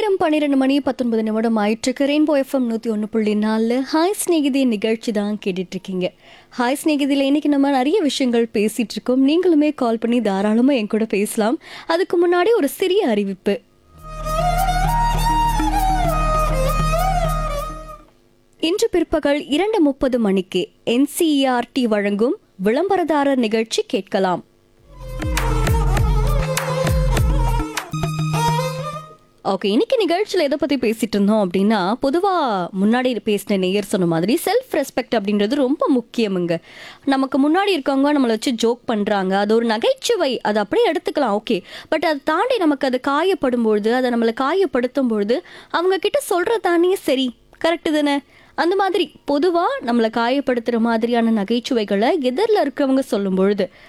நேரம் பன்னிரெண்டு மணி பத்தொன்பது நிமிடம் ஆயிட்டிருக்கு ரெயின்போ எஃப்எம் நூற்றி ஒன்று புள்ளி நாலு ஹாய் ஸ்நேகிதி நிகழ்ச்சி தான் கேட்டுட்டு இருக்கீங்க ஹாய் ஸ்நேகிதியில் இன்னைக்கு நம்ம நிறைய விஷயங்கள் பேசிட்டு இருக்கோம் நீங்களுமே கால் பண்ணி தாராளமாக என் கூட பேசலாம் அதுக்கு முன்னாடி ஒரு சிறிய அறிவிப்பு இன்று பிற்பகல் இரண்டு முப்பது மணிக்கு என்சிஇஆர்டி வழங்கும் விளம்பரதாரர் நிகழ்ச்சி கேட்கலாம் ஓகே இன்னைக்கு நிகழ்ச்சியில் எதை பற்றி பேசிட்டு இருந்தோம் அப்படின்னா பொதுவாக முன்னாடி பேசின நேயர் சொன்ன மாதிரி செல்ஃப் ரெஸ்பெக்ட் அப்படின்றது ரொம்ப முக்கியமுங்க நமக்கு முன்னாடி இருக்கவங்க நம்மளை வச்சு ஜோக் பண்ணுறாங்க அது ஒரு நகைச்சுவை அதை அப்படியே எடுத்துக்கலாம் ஓகே பட் அதை தாண்டி நமக்கு அது காயப்படும் பொழுது அதை நம்மளை காயப்படுத்தும் பொழுது அவங்க கிட்ட சொல்கிறது தானே சரி கரெக்டு தானே அந்த மாதிரி பொதுவாக நம்மளை காயப்படுத்துகிற மாதிரியான நகைச்சுவைகளை எதிரில் இருக்கிறவங்க சொல்லும் பொழுது